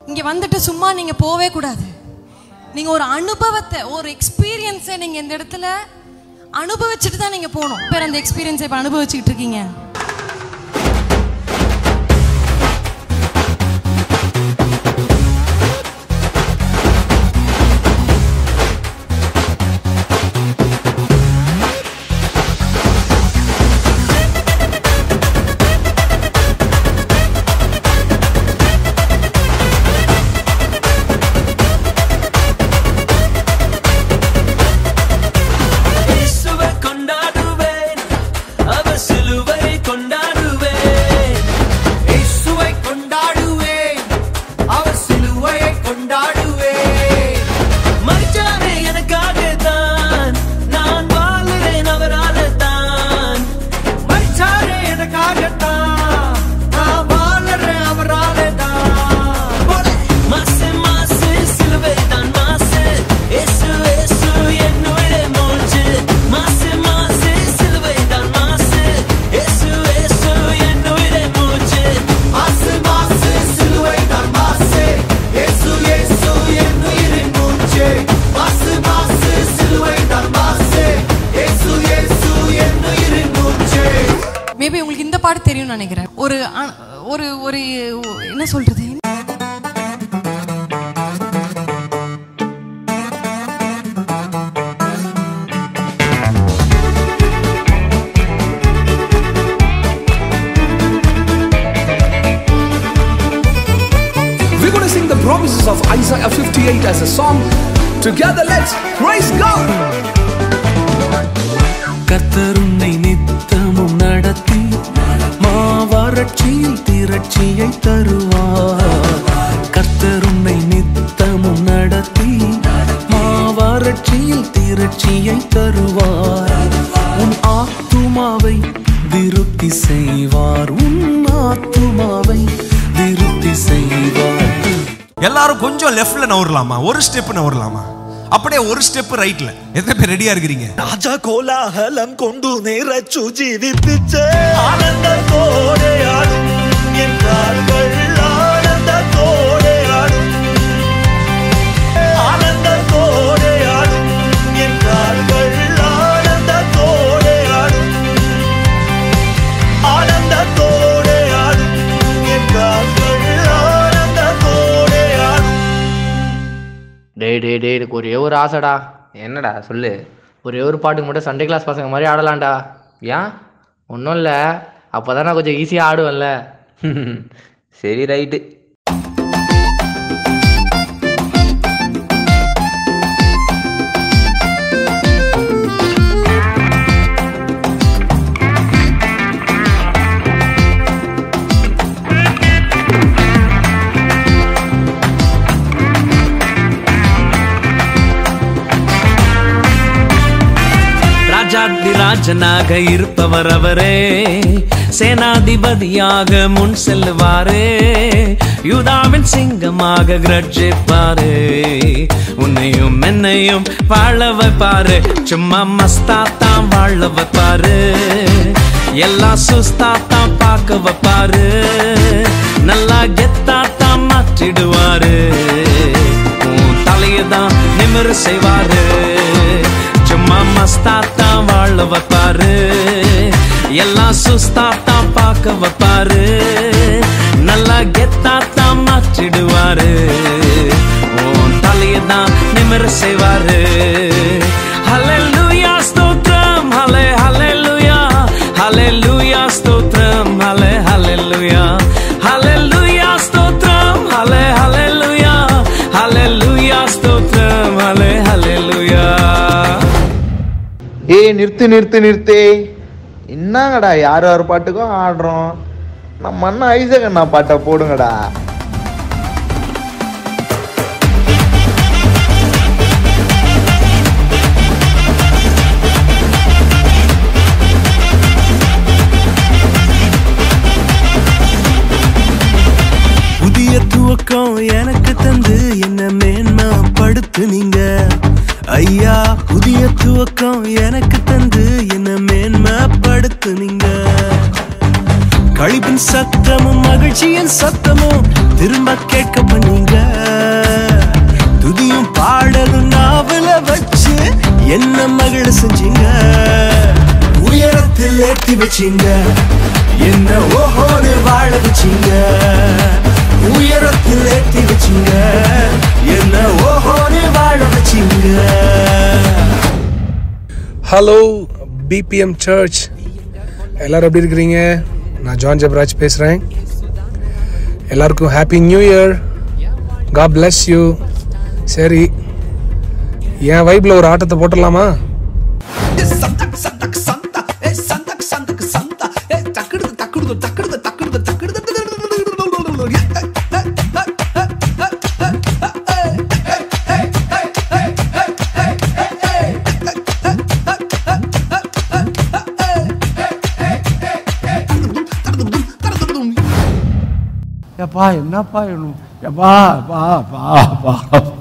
இங்க வந்துட்டு சும்மா நீங்க போவே கூடாது நீங்க ஒரு அனுபவத்தை ஒரு எக்ஸ்பீரியன்ஸை நீங்க இந்த இடத்துல அனுபவிச்சுட்டு தான் நீங்க போகணும் பேர் அந்த எக்ஸ்பீரியன்ஸை இப்ப அனுபவிச்சுக்கிட்டு இருக்கீங்க இயேசுவை கொண்டாடுவேன் அவர் சிலுவை கொண்டாடுவேன் இயேசுவை கொண்டாடுவேன் அவர் சிலுவையை கொண்டாடுவேன் மறிச்சாரே எனக்காக தான் நான் வாழுறேன் அவரால தான் மரிச்சாரே எனக்காகத்தான் நான் வாழறேன் அவராலே தான் மாசு மாசு சிலுவை தான் மாசு இயேசு இயேசு என்னுடைய மூச்சு மாசு மாசு சிலுவை தான் மாசு இயேசு இயேசு என்னுடைய மூச்சு மாசு மாசு சிலுவை தான் மாசு இயேசு இயேசு என் உயிரின் மூச்சு மாசு மாசு சிலுவை தான் மாசு இயேசு இயேசு என் உயிரின் மூச்சு மேபி உங்களுக்கு இந்த பாட்டு தெரியும்னு நினைக்கிறேன் ஒரு அ- ஒரு ஒரு என்ன சொல்றது We're going to sing the promises of Isaiah 58 as a song. Together, let's praise God. கர்த்தர் உன்னை நித்தமும் நடத்தி மாவறட்சியில் திரட்சியை தருவார் கர்த்தர் உன்னை நித்தமும் நடத்தி மாவறட்சியில் திரட்சியை தருவார் உன் ஆத்துமாவை திருப்தி செய்வார் உன் ஆத்துமாவை திருப்தி செய்வார் எல்லாரும் கொஞ்சம் லெஃப்ட்ல நவரலாமா ஒரு ஸ்டெப் நவரலாமா அப்படியே ஒரு ஸ்டெப் ரைட்ல எத்தனை பேர் ரெடியா இருக்கிறீங்க രാജാ കോലാഹലം കൊണ്ടു നിറച്ചു ജീവിപ്പിച്ച് ആനന്ദത്തോടെയാടും എൻ കാലുകൾ ആനന്ദത്തോടെയാടും ആനന്ദത്തോടെയാടും എൻ കാലുകൾ ആനന്ദത്തോടെയാടും ആനന്ദത്തോടെയാടും എൻ കാലുകൾ ആനന്ദത്തോടെയാടും டேய் டேய் டேய் எனக்கு ஒரே ஒரு ஆசைடா என்னடா சொல்லு ஒரே ஒரு பாட்டுக்கு மட்டும் சண்டே கிளாஸ் பசங்க மாதிரி ஆடலாம்டா ஏன் ஒன்றும் இல்லை அப்போ தான் நான் கொஞ்சம் ஈஸியாக ஆடுவேன்ல சரி ரைட்டு ராஜாதி ராஜனாக இருப்பவர் அவரே சேனாதிபதியாக முன் செல்லுவாரே யூதாவின் சிங்கமாக கிரட்சிப்பாரே உன்னையும் என்னையும் வாழ வைப்பாரு சும்மா மஸ்தா தான் வாழ வைப்பாரு எல்லாம் சுஸ்தா தான் பார்க்க வைப்பாரு நல்லா கெத்தா தான் மாற்றிடுவாரு உன் தலையை தான் நிமிர செய்வாரு சும்மா மஸ்தா தான் வாழ வைப்பாரு எல்லாம் சுஸ்தா தான் பார்க்க வைப்பாரு நல்லா கெத்தா தான் மாற்றிடுவாரு உன் தலையை தான் நிமிர செய்வாரு ஹalleluya ஸ்தோத்திரம் ஹலே ஹalleluya ஹalleluya ஸ்தோத்திரம் ஹலே ஹalleluya ஹalleluya ஸ்தோத்திரம் ஹலே ஹalleluya ஹalleluya ஸ்தோத்திரம் ஹலே ஹalleluya ஏய் நிறுத்து நிறுத்து நிறுத்து என்னங்கடா யார் யார் பாட்டுக்கும் ஆடுறோம் நம்ம அண்ணன் ஐசக் அண்ணா பாட்டை போடுங்கடா புதிய துவக்கம் எனக்கு தந்து என்ன மேன்மைப்படுத்துனீங்க ஐயா புதிய துவக்கம் எனக்கு தந்து என்ன மேன்மைப்படுத்துனீங்க கழிப்பின் சத்தமும் மகிழ்ச்சியின் சத்தமும் திரும்ப கேட்க பண்ணீங்க என்ன மகிழ செஞ்சீங்க உயரத்தில் ஏத்தி வச்சீங்க என்ன ஓஹோன்னு வாழ வச்சீங்க உயரத்தில் ஏத்தி வச்சீங்க என்ன ஓஹோன்னு வாழ வச்சீங்க ஹலோ பிபிஎம் சர்ச் எல்லாரும் எப்படி இருக்கிறீங்க நான் ஜான் ஜெபராஜ் பேசுகிறேன் எல்லாருக்கும் happy new year God bless you சரி என் வைப்பில் ஒரு ஆட்டத்தை போட்டுடலாமா எப்பா என்னப்பா வேணும் எப்பா பா பா பா